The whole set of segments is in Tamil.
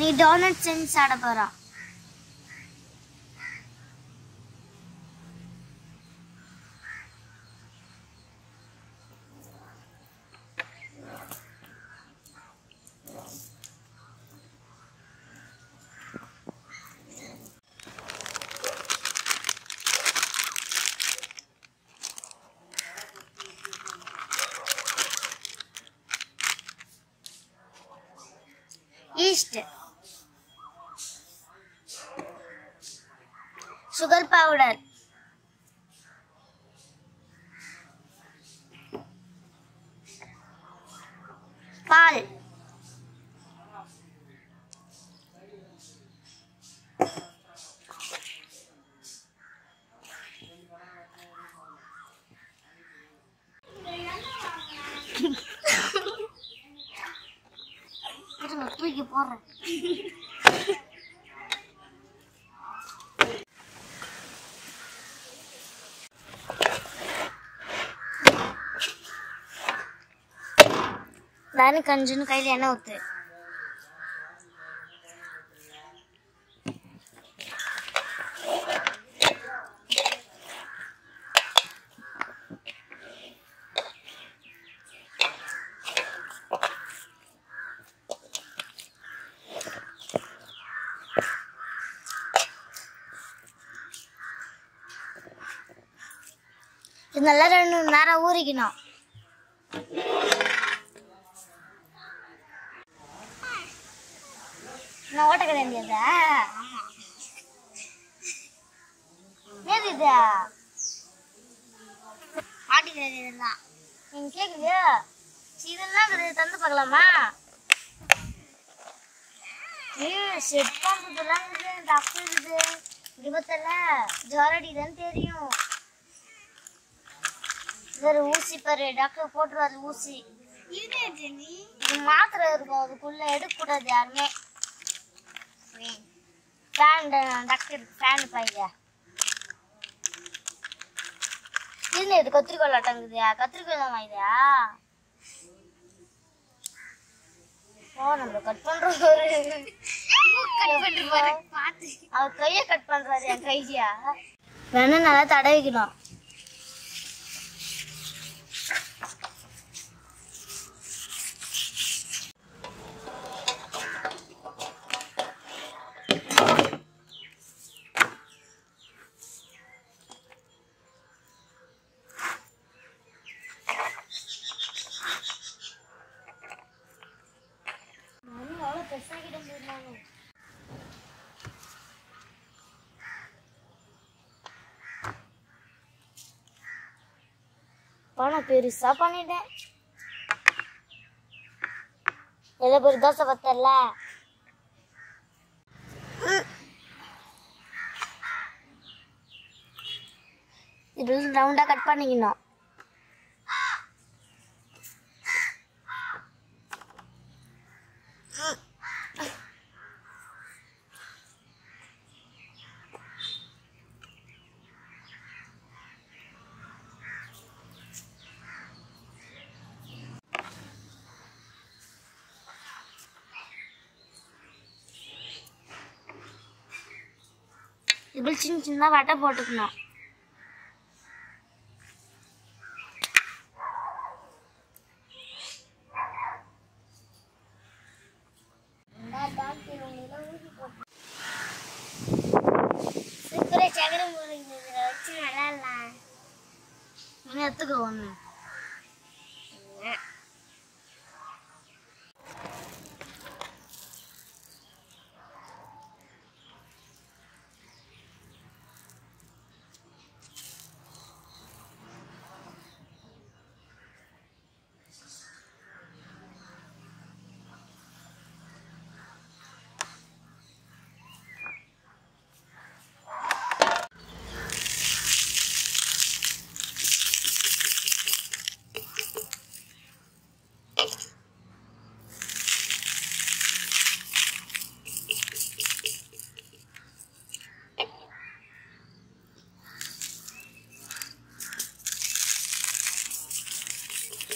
டோனட் செஞ்சு சாப்பிட போறோம் ஈஸ்ட் சுகர் பவுடர் பால் இருங்க, தூக்கி போடுறேன் நானும் கஞ்சுன்னு கையில் எண்ணெய் ஊத்து இது நல்லா ரெண்டு மணி நேரம் ஊறிக்கணும் நான் ஓட்ட கிடையாதா ஏது இது மாட்டி கிடையாதுதான் நீங்க கேக்குறியா இதெல்லாம் இது தந்து பார்க்கலாமா ஏ செட் பண்றதெல்லாம் இருக்குது டாக்டர் இருக்குது விபத்தல்ல ஜோரடிதான் தெரியும் வேற ஊசி பாரு டாக்டர் போட்டுருவாரு ஊசி இது மாத்திரை இருக்கும் அதுக்குள்ள எடுக்க கூடாது யாருமே ஃபேன் டாக்டர் ஃபேன் பாய்ங்க இது இது கத்திரிக்கோல் அட்டங்குதியா கத்திரிக்கோல் தான் வாங்கியா ஓ நம்ம கட் பண்றோம் அவர் கைய கட் பண்றாரு என் கையா வேணா நல்லா தடவிக்கணும் நானும் அவ்வளோ பெருசாகிட்ட போயிருந்தாங்க பணம் பெருசா பண்ணிட்டேன் எவ்வளோ பெரிய தோசை பத்தல இது ரவுண்டா கட் பண்ணிக்கணும் இப்படி சின்ன சின்ன வட்டை போட்டுக்கணும் சூப்பரா சகரம் போடுங்க வச்சு நல்லா இல்லை எடுத்துக்கோ ஒன்று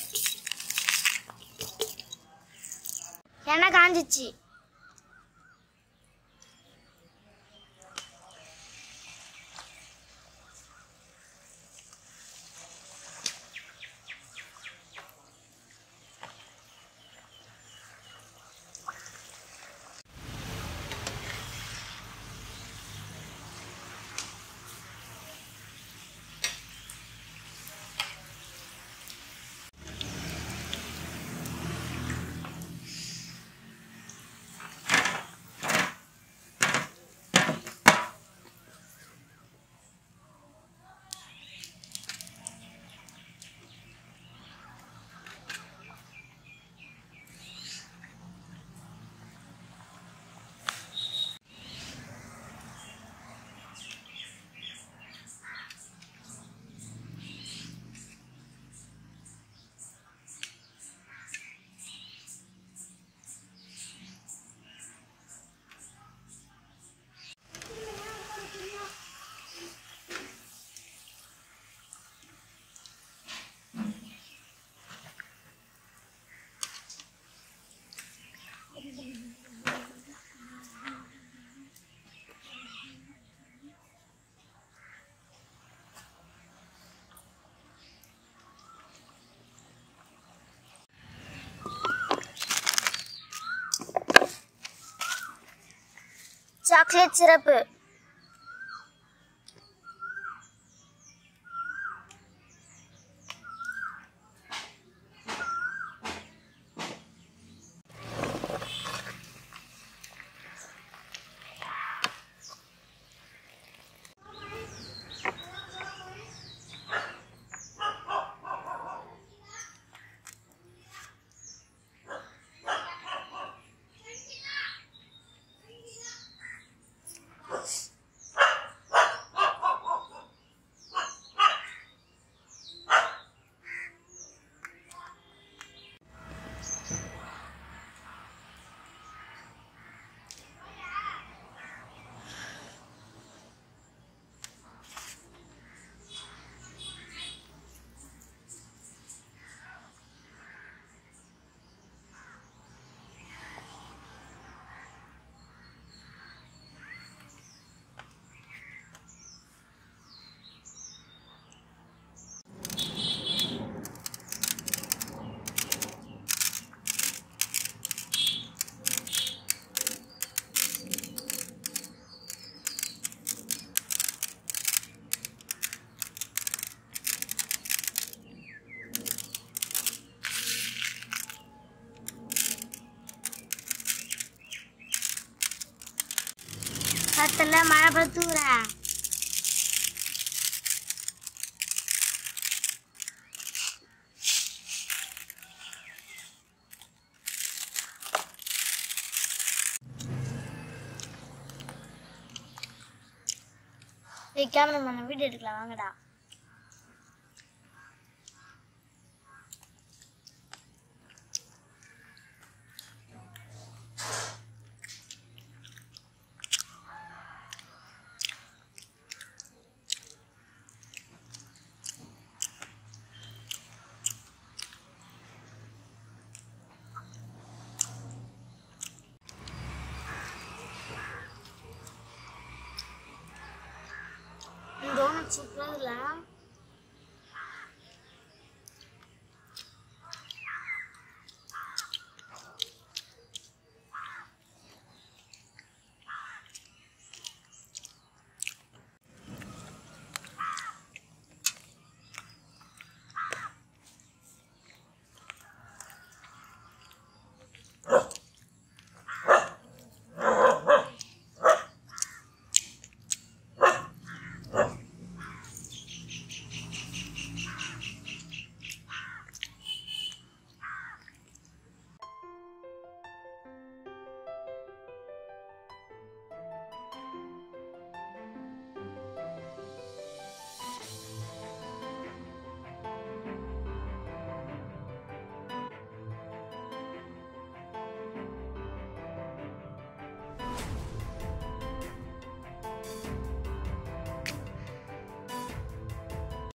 எண்ணெய் காஞ்சிச்சு முக்கிய சிறப்பு கத்துல மழை பத்துறா ஏய் கேமராமேன் வீடியோ எடுக்கலாம் வாங்கடா டோனட் சூப்பராக இல்லை